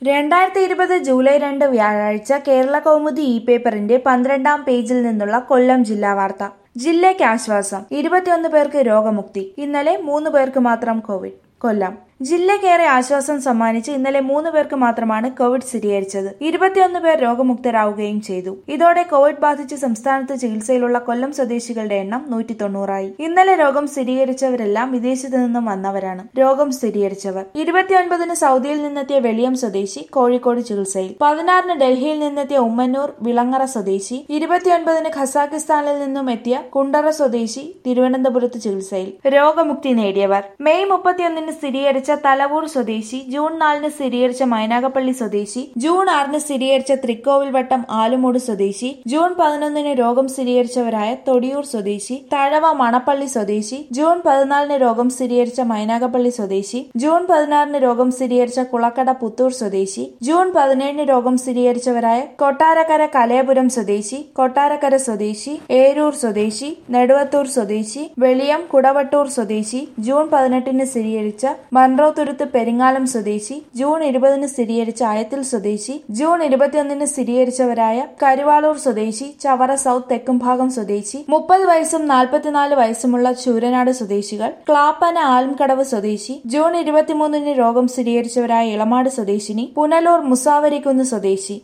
രണ്ടായിരത്തി ഇരുപത് ജൂലൈ രണ്ട് വ്യാഴാഴ്ച കേരള കൗമുദി ഇ പേപ്പറിന്റെ പന്ത്രണ്ടാം പേജിൽ നിന്നുള്ള കൊല്ലം ജില്ലാ വാർത്ത ജില്ലയ്ക്ക് ആശ്വാസം ഇരുപത്തിയൊന്ന് പേർക്ക് രോഗമുക്തി ഇന്നലെ മൂന്ന് പേർക്ക് മാത്രം കോവിഡ് കൊല്ലം ജില്ലയ്ക്കേറെ ആശ്വാസം സമ്മാനിച്ച് ഇന്നലെ മൂന്ന് പേർക്ക് മാത്രമാണ് കോവിഡ് സ്ഥിരീകരിച്ചത് ഇരുപത്തിയൊന്ന് പേർ രോഗമുക്തരാവുകയും ചെയ്തു ഇതോടെ കോവിഡ് ബാധിച്ച് സംസ്ഥാനത്ത് ചികിത്സയിലുള്ള കൊല്ലം സ്വദേശികളുടെ എണ്ണം നൂറ്റി തൊണ്ണൂറായി ഇന്നലെ രോഗം സ്ഥിരീകരിച്ചവരെല്ലാം വിദേശത്ത് നിന്നും വന്നവരാണ് രോഗം സ്ഥിരീകരിച്ചവർ ഇരുപത്തിയൊൻപതിന് സൗദിയിൽ നിന്നെത്തിയ വെളിയം സ്വദേശി കോഴിക്കോട് ചികിത്സയിൽ പതിനാറിന് ഡൽഹിയിൽ നിന്നെത്തിയ ഉമ്മന്നൂർ വിളങ്ങറ സ്വദേശി ഇരുപത്തിയൊൻപതിന് ഖസാക്കിസ്ഥാനിൽ നിന്നും എത്തിയ കുണ്ടറ സ്വദേശി തിരുവനന്തപുരത്ത് ചികിത്സയിൽ രോഗമുക്തി നേടിയവർ മെയ് മുപ്പത്തിയൊന്നിന് സ്ഥിരീകരിച്ച തലവൂർ സ്വദേശി ജൂൺ നാലിന് സ്ഥിരീകരിച്ച മൈനാഗപ്പള്ളി സ്വദേശി ജൂൺ ആറിന് സ്ഥിരീകരിച്ച തൃക്കോവിൽ വട്ടം ആലുമൂട് സ്വദേശി ജൂൺ പതിനൊന്നിന് രോഗം സ്ഥിരീകരിച്ചവരായ തൊടിയൂർ സ്വദേശി തഴവ മണപ്പള്ളി സ്വദേശി ജൂൺ പതിനാലിന് രോഗം സ്ഥിരീകരിച്ച മൈനാഗപ്പള്ളി സ്വദേശി ജൂൺ പതിനാറിന് രോഗം സ്ഥിരീകരിച്ച കുളക്കട പുത്തൂർ സ്വദേശി ജൂൺ പതിനേഴിന് രോഗം സ്ഥിരീകരിച്ചവരായ കൊട്ടാരക്കര കലയപുരം സ്വദേശി കൊട്ടാരക്കര സ്വദേശി ഏരൂർ സ്വദേശി നെടുവത്തൂർ സ്വദേശി വെളിയം കുടവട്ടൂർ സ്വദേശി ജൂൺ പതിനെട്ടിന് സ്ഥിരീകരിച്ച മൺറോത്തുരുത്ത് പെരിങ്ങാലം സ്വദേശി ജൂൺ ഇരുപതിന് സ്ഥിരീകരിച്ച ആയത്തിൽ സ്വദേശി ജൂൺ ഇരുപത്തിയൊന്നിന് സ്ഥിരീകരിച്ചവരായ കരുവാളൂർ സ്വദേശി ചവറ സൗത്ത് തെക്കുംഭാഗം സ്വദേശി മുപ്പത് വയസ്സും നാൽപ്പത്തിനാല് വയസ്സുമുള്ള ചൂരനാട് സ്വദേശികൾ ക്ലാപ്പന ആലംകടവ് സ്വദേശി ജൂൺ ഇരുപത്തിമൂന്നിന് രോഗം സ്ഥിരീകരിച്ചവരായ ഇളമാട് സ്വദേശിനി പുനലൂർ മുസാവരിക്കുന്ന് സ്വദേശി